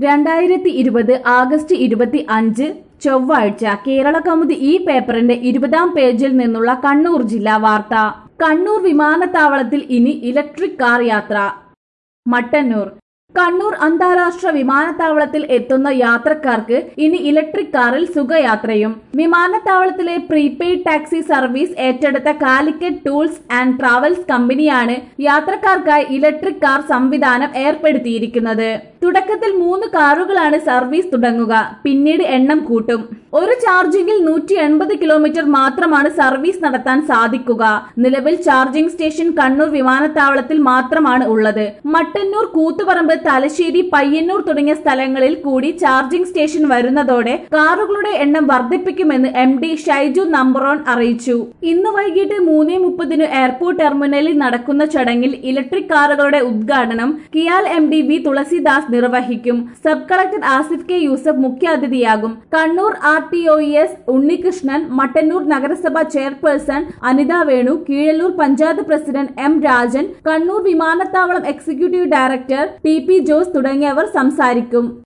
രണ്ടായിരത്തി ഇരുപത് ആഗസ്റ്റ് ഇരുപത്തി അഞ്ച് ചൊവ്വാഴ്ച കേരള കൗമുദി ഈ പേപ്പറിന്റെ ഇരുപതാം പേജിൽ നിന്നുള്ള കണ്ണൂർ ജില്ലാ വാർത്ത കണ്ണൂർ വിമാനത്താവളത്തിൽ ഇനി ഇലക്ട്രിക് കാർ യാത്ര മട്ടന്നൂർ കണ്ണൂർ അന്താരാഷ്ട്ര വിമാനത്താവളത്തിൽ എത്തുന്ന യാത്രക്കാർക്ക് ഇനി ഇലക്ട്രിക് കാറിൽ സുഖയാത്രയും വിമാനത്താവളത്തിലെ പ്രീപെയ്ഡ് ടാക്സി സർവീസ് ഏറ്റെടുത്ത കാലിക്കറ്റ് ടൂൾസ് ആൻഡ് ട്രാവൽസ് കമ്പനിയാണ് യാത്രക്കാർക്കായി ഇലക്ട്രിക് കാർ സംവിധാനം ഏർപ്പെടുത്തിയിരിക്കുന്നത് തുടക്കത്തിൽ മൂന്ന് കാറുകളാണ് സർവീസ് തുടങ്ങുക പിന്നീട് എണ്ണം കൂട്ടും ഒരു ചാർജിംഗിൽ നൂറ്റി എൺപത് കിലോമീറ്റർ മാത്രമാണ് സർവീസ് നടത്താൻ സാധിക്കുക നിലവിൽ ചാർജിംഗ് സ്റ്റേഷൻ കണ്ണൂർ വിമാനത്താവളത്തിൽ മാത്രമാണ് ഉള്ളത് മട്ടന്നൂർ കൂത്തുപറമ്പ് തലശ്ശേരി പയ്യന്നൂർ തുടങ്ങിയ സ്ഥലങ്ങളിൽ കൂടി ചാർജിംഗ് സ്റ്റേഷൻ വരുന്നതോടെ കാറുകളുടെ എണ്ണം വർദ്ധിപ്പിക്കുമെന്ന് എം ഡി ഷൈജു നമ്പറോൺ അറിയിച്ചു ഇന്ന് വൈകിട്ട് മൂന്നേ മുപ്പതിന് എയർപോർട്ട് ടെർമിനലിൽ നടക്കുന്ന ചടങ്ങിൽ ഇലക്ട്രിക് കാറുകളുടെ ഉദ്ഘാടനം KIAL M D V Thulasidas നിർവഹിക്കും sub collector Asif K Yusuf മുഖ്യാതിഥിയാകും Kannur R T O S Unnikrishnan Mattannur നഗരസഭ chairperson Anitha Venu Keezhallur panchayat president M Rajan Kannur വിമാനത്താവളം executive director T P Jose തുടങ്ങിയവർ സംസാരിക്കും